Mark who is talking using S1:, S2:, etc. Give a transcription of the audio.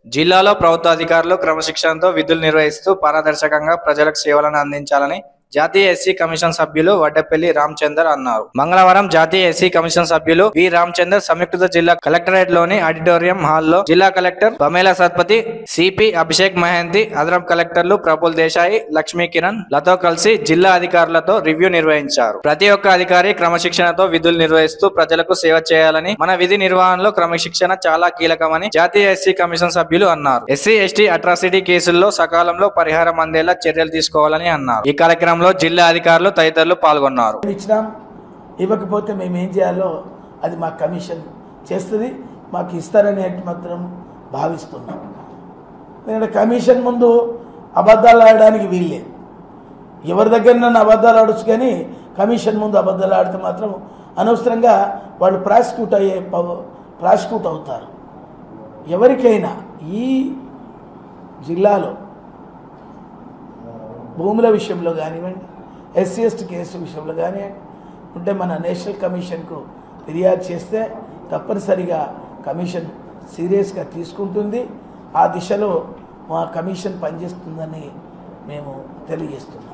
S1: జిల్లాలో ప్రభుత్వ అధికారులు క్రమశిక్షణతో విధులు నిర్వహిస్తూ పారదర్శకంగా ప్రజలకు సేవలను అందించాలని జాతీయ ఎస్సీ కమిషన్ సభ్యులు వడ్డపల్లి రామచందర్ అన్నారు మంగళవారం జాతీయ ఎస్సీ కమిషన్ సభ్యులు వి రామచందర్ సంయుక్త జిల్లా కలెక్టరేట్ లోని ఆడిటోరియం హాల్లో జిల్లా collector Pamela Satpathy CP Abhishek Mohanty అదనపు కలెక్టర్లు ప్రఫుల్ దేశాయి లక్ష్మీ కిరణ్ లతో కలిసి జిల్లా అధికారులతో రివ్యూ నిర్వహించారు ప్రతి ఒక్క అధికారి క్రమశిక్షణతో విధులు నిర్వహిస్తూ ప్రజలకు సేవ చేయాలని మన విధి నిర్వహణలో క్రమశిక్షణ చాలా కీలకమని జాతీయ ఎస్సీ కమిషన్ సభ్యులు అన్నారు ఎస్సీ ఎస్టీ అట్రాసిటీ కేసుల్లో సకాలంలో పరిహారం అందేలా చర్యలు తీసుకోవాలని అన్నారు ఈ కార్యక్రమంలో జిల్లా అధికారులు తదితరులు పాల్గొన్నారు
S2: ఇచ్చినాం ఇవ్వకపోతే మేము ఏం చేయాలో అది మా కమిషన్ చేస్తుంది మాకు ఇస్తారని మాత్రం భావిస్తున్నాం ఎందుకంటే కమిషన్ ముందు అబద్ధాలు ఆడడానికి వీల్లేదు ఎవరి దగ్గర నన్ను అబద్ధాలు ఆడొచ్చు కానీ కమిషన్ ముందు అబద్ధాలు ఆడితే మాత్రం అనవసరంగా వాళ్ళు ప్రాసిక్యూట్ అయ్యే పవ- ప్రాసిక్యూట్ అవుతారు ఎవరికైనా ఈ జిల్లాలో భూముల విషయంలో కానివ్వండి ఎస్సీ ఎస్టీ కేసు విషయంలో కానివ్వండి ఉంటే మన నేషనల్ కమిషన్కు ఫిర్యాదు చేస్తే తప్పనిసరిగా కమిషన్ సీరియస్గా తీసుకుంటుంది ఆ దిశలో మా కమిషన్ పనిచేస్తుందని మేము తెలియజేస్తున్నాం